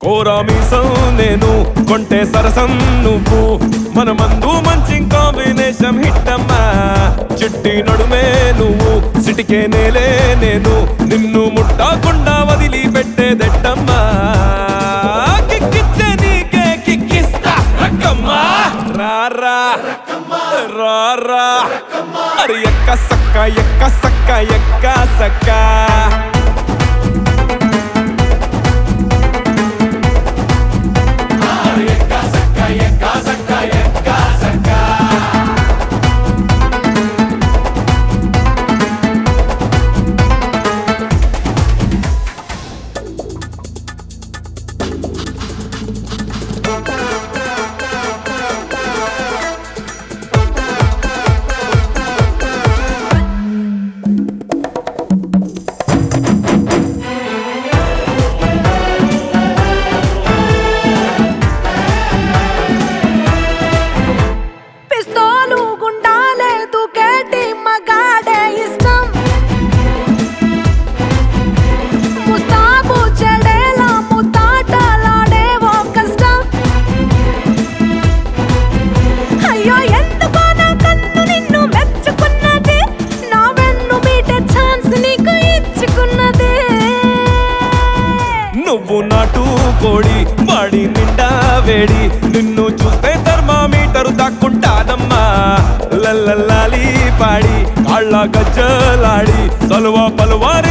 కోరా మీసం నేను కొంటే సరసం నువ్వు మన మందు మంచి కాంబినేషన్ హిట్ అమ్మా చిట్టి నడుమే నువ్వు సిటికే నేలే నేను నిన్ను ముట్టకుండా వదిలి పెట్టేదెట్టమ్మా కిక్కిచ్చే నీకే కిక్కిస్తా రక్కమ్మా రారా రారా అరే ఎక్క సక్క ఎక్క సక్క ఎక్క సక్క పిస్తోలు గుండాలే దూకేటి మగాడే ఇష్టం ముస్తాబు చెడేలా ముతాటలాడే ఓ కష్టం అయ్యో ఎందుకో నా కన్ను నిన్ను మెచ్చుకున్నది నా వెన్ను మీటే ఛాన్స్ నీకు ఇచ్చుకున్నది నువ్వు నాటు కోడి వాడి నిండా వేడి నిన్ను చూస్తే థర్మామీటరు దాక్కుంటానమ్మా లల్లల్లాలి పాడి కాళ్ళ గజ్జలాడి సలువ పలువారి